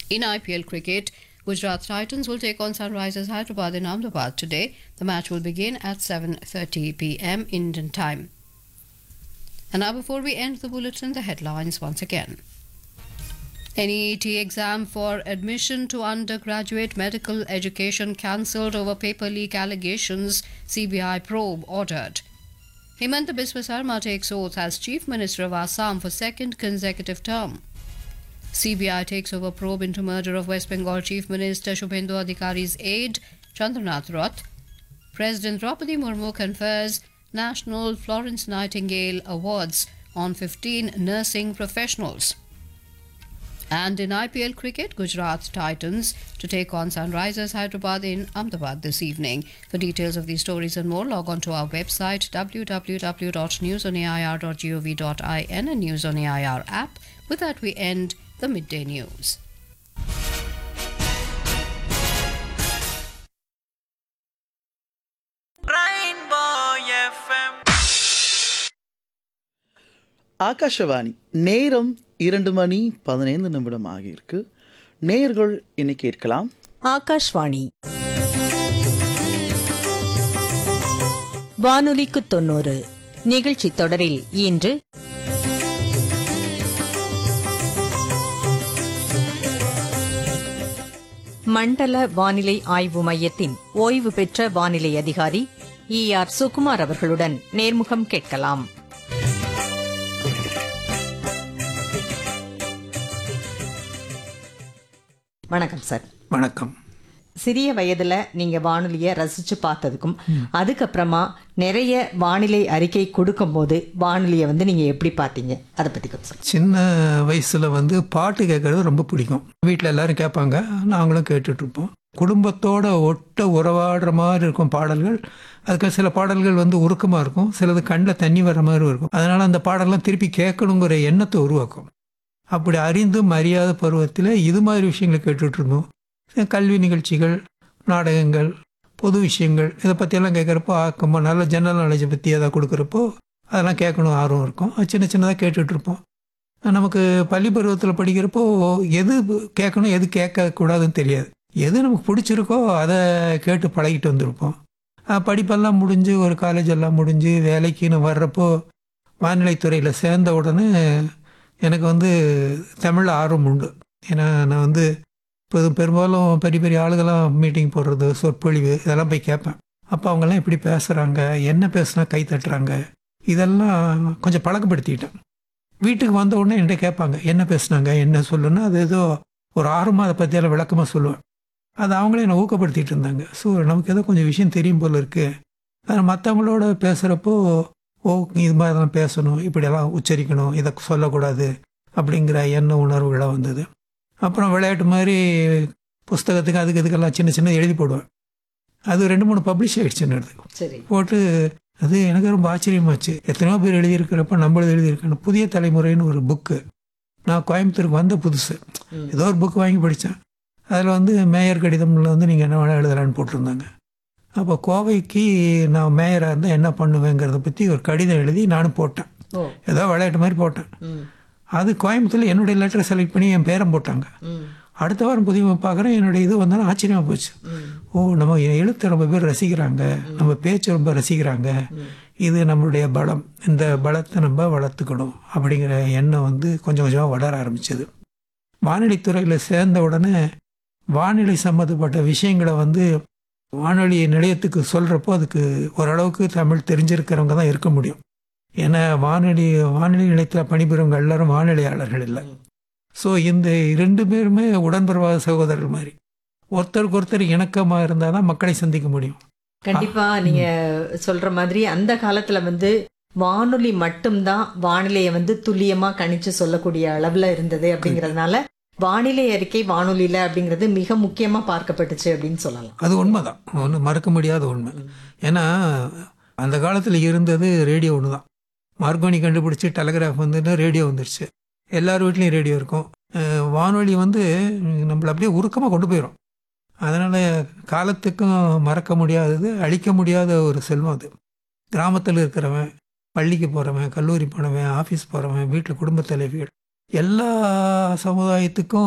In IPL cricket, Gujarat Titans will take on Sunrisers Hyderabad in Ahmedabad today. The match will begin at 7:30 p.m. Indian time. And now before we end the bulletin, the headlines once again. NEET exam for admission to undergraduate medical education cancelled over paper leak allegations, CBI probe ordered. Himanta Biswa Sarma takes oath as Chief Minister of Assam for second consecutive term. CBI takes over probe into murder of West Bengal Chief Minister Shubhendu Adhikari's aide, Chandranath Roth. President Draupadi Murmu confers National Florence Nightingale Awards on 15 nursing professionals. And in IPL cricket, Gujarat Titans to take on Sunrisers Hyderabad in Ahmedabad this evening. For details of these stories and more, log on to our website www.newsonair.gov.in and News on AIR app. With that, we end the midday news. Rainbow FM. Akashvani நேரம் இரண்டு மணி பதினைந்து நிமிடம் ஆகியிருக்கு நேயர்கள் இன்னைக்கு கேட்கலாம் ஆகாஷ்வாணி வானொலிக்கு தொண்ணூறு நிகழ்ச்சி தொடரில் இன்று மண்டல வானிலை ஆய்வு மையத்தின் ஓய்வு பெற்ற வானிலை அதிகாரி இ ஆர் சுகுமார் அவர்களுடன் நேர்முகம் கேட்கலாம் வணக்கம் சார் வணக்கம் சிறிய வயதுல நீங்க வானொலிய ரசிச்சு பார்த்ததுக்கும் அதுக்கப்புறமா நிறைய வானிலை அறிக்கை கொடுக்கும்போது வானொலியை வந்து நீங்க எப்படி பார்த்தீங்க அதை பத்தி கொஞ்சம் சொல்லுங்க. சின்ன வயசுல வந்து பாட்டு கேட்கறது ரொம்ப பிடிக்கும் வீட்டில் எல்லாரும் கேட்பாங்க நாங்களும் கேட்டுட்டு இருப்போம் குடும்பத்தோட ஒட்ட உறவாடுற மாதிரி இருக்கும் பாடல்கள் அதுக்கு சில பாடல்கள் வந்து உருக்கமாக இருக்கும் சிலது கண்ணில் தண்ணி வர மாதிரி இருக்கும் அதனால அந்த பாடல்லாம் திருப்பி கேட்கணுங்கிற எண்ணத்தை உருவாக்கும் அப்படி அறிந்தும் அறியாத பருவத்தில் இது மாதிரி விஷயங்களை கேட்டுட்டு இருந்தோம் கல்வி நிகழ்ச்சிகள் நாடகங்கள் பொது விஷயங்கள் இதை பற்றியெல்லாம் கேட்குறப்போ ஆக்கமாக நல்ல ஜெனரல் நாலேஜை பற்றி எதாவது கொடுக்குறப்போ அதெல்லாம் கேட்கணும் ஆர்வம் இருக்கும் அது சின்ன சின்னதாக கேட்டுட்டு இருப்போம் நமக்கு பள்ளி பருவத்தில் படிக்கிறப்போ எது கேட்கணும் எது கேட்கக்கூடாதுன்னு தெரியாது எது நமக்கு பிடிச்சிருக்கோ அதை கேட்டு பழகிட்டு வந்திருப்போம் அஹ் படிப்பெல்லாம் முடிஞ்சு ஒரு காலேஜ் எல்லாம் முடிஞ்சு வேலைக்குன்னு வர்றப்போ வானிலைத்துறையில் சேர்ந்த உடனே எனக்கு வந்து தமிழ் ஆர்வம் உண்டு ஏன்னா நான் வந்து இப்போ பெரும்பாலும் பெரிய பெரிய ஆளுகள்லாம் மீட்டிங் போடுறது சொற்பொழிவு இதெல்லாம் போய் கேட்பேன் அப்போ அவங்கெல்லாம் எப்படி பேசுகிறாங்க என்ன பேசுனா கை தட்டுறாங்க இதெல்லாம் கொஞ்சம் பழக்கப்படுத்திக்கிட்டேன் வீட்டுக்கு வந்த உடனே என்கிட்ட கேட்பாங்க என்ன பேசுனாங்க என்ன சொல்லுன்னா அது ஏதோ ஒரு ஆர்வமாக அதை பற்றியெல்லாம் விளக்கமாக சொல்லுவேன் அது அவங்களே என்னை ஊக்கப்படுத்திட்டு இருந்தாங்க ஸோ நமக்கு ஏதோ கொஞ்சம் விஷயம் தெரியும் போல இருக்குது அது மற்றவங்களோட பேசுகிறப்போ ஓ இது மாதிரி தான் பேசணும் இப்படியெல்லாம் உச்சரிக்கணும் இதை சொல்லக்கூடாது அப்படிங்கிற எண்ண உணர்வுகளாக வந்தது அப்புறம் விளையாட்டு மாதிரி புஸ்தகத்துக்கு அதுக்கு இதுக்கெல்லாம் சின்ன சின்ன எழுதி போடுவேன் அது ரெண்டு மூணு பப்ளிஷ் ஆகிடுச்சுன்னு சரி போட்டு அது எனக்கு ரொம்ப ஆச்சரியமாச்சு எத்தனையோ பேர் எழுதியிருக்கிறப்ப நம்மளும் எழுதியிருக்கணும் புதிய தலைமுறைன்னு ஒரு புக்கு நான் கோயம்புத்தூருக்கு வந்த புதுசு ஏதோ ஒரு புக் வாங்கி படித்தேன் அதில் வந்து மேயர் கடிதம்ல வந்து நீங்கள் என்ன வேணால் எழுதலான்னு போட்டிருந்தாங்க அப்போ கோவைக்கு நான் மேயராக இருந்தால் என்ன பண்ணுவேங்கிறத பற்றி ஒரு கடிதம் எழுதி நானும் போட்டேன் ஓ ஏதோ விளையாட்டு மாதிரி போட்டேன் ம் அது கோயம்புத்தூரில் என்னுடைய லெட்டரை செலக்ட் பண்ணி என் பேரம் போட்டாங்க ம் அடுத்த வாரம் புதிய பார்க்குறேன் என்னுடைய இது வந்தாலும் ஆச்சரியமாக போச்சு ஓ நம்ம எழுத்தை ரொம்ப பேர் ரசிக்கிறாங்க நம்ம பேச்சு ரொம்ப ரசிக்கிறாங்க இது நம்மளுடைய பலம் இந்த பலத்தை நம்ம வளர்த்துக்கணும் அப்படிங்கிற எண்ணம் வந்து கொஞ்சம் கொஞ்சமாக வளர ஆரம்பிச்சது வானொலித்துறையில் சேர்ந்த உடனே வானிலை சம்மந்தப்பட்ட விஷயங்களை வந்து வானொலி நிலையத்துக்கு சொல்கிறப்போ அதுக்கு ஓரளவுக்கு தமிழ் தெரிஞ்சிருக்கிறவங்க தான் இருக்க முடியும் ஏன்னா வானொலி வானொலி நிலையத்தில் பணிபுரிவங்க எல்லாரும் வானிலையாளர்கள் இல்லை ஸோ இந்த இரண்டு பேருமே உடன்பிறவாத சகோதரர் மாதிரி ஒருத்தருக்கு ஒருத்தர் இணக்கமாக இருந்தால் தான் மக்களை சந்திக்க முடியும் கண்டிப்பா நீங்க சொல்ற மாதிரி அந்த காலத்துல வந்து வானொலி மட்டும்தான் வானிலையை வந்து துல்லியமா கணிச்சு சொல்லக்கூடிய அளவுல இருந்தது அப்படிங்கறதுனால வானிலை அறிக்கை வானொலியில அப்படிங்கிறது மிக முக்கியமா பார்க்கப்பட்டுச்சு அப்படின்னு சொல்லலாம் அது உண்மைதான் ஒன்று மறக்க முடியாத உண்மை ஏன்னா அந்த காலத்தில் இருந்தது ரேடியோ ஒன்று தான் மார்கோனி கண்டுபிடிச்சி டெலகிராஃப் வந்துட்டு ரேடியோ வந்துருச்சு எல்லார் வீட்லேயும் ரேடியோ இருக்கும் அஹ் வானொலி வந்து நம்மளை அப்படியே உருக்கமாக கொண்டு போயிடும் அதனால் காலத்துக்கும் மறக்க முடியாதது அழிக்க முடியாத ஒரு செல்வம் அது கிராமத்தில் இருக்கிறவன் பள்ளிக்கு போகிறவன் கல்லூரி போனவன் ஆஃபீஸ் போகிறவன் வீட்டில் குடும்ப தலைவிகள் எல்லா சமுதாயத்துக்கும்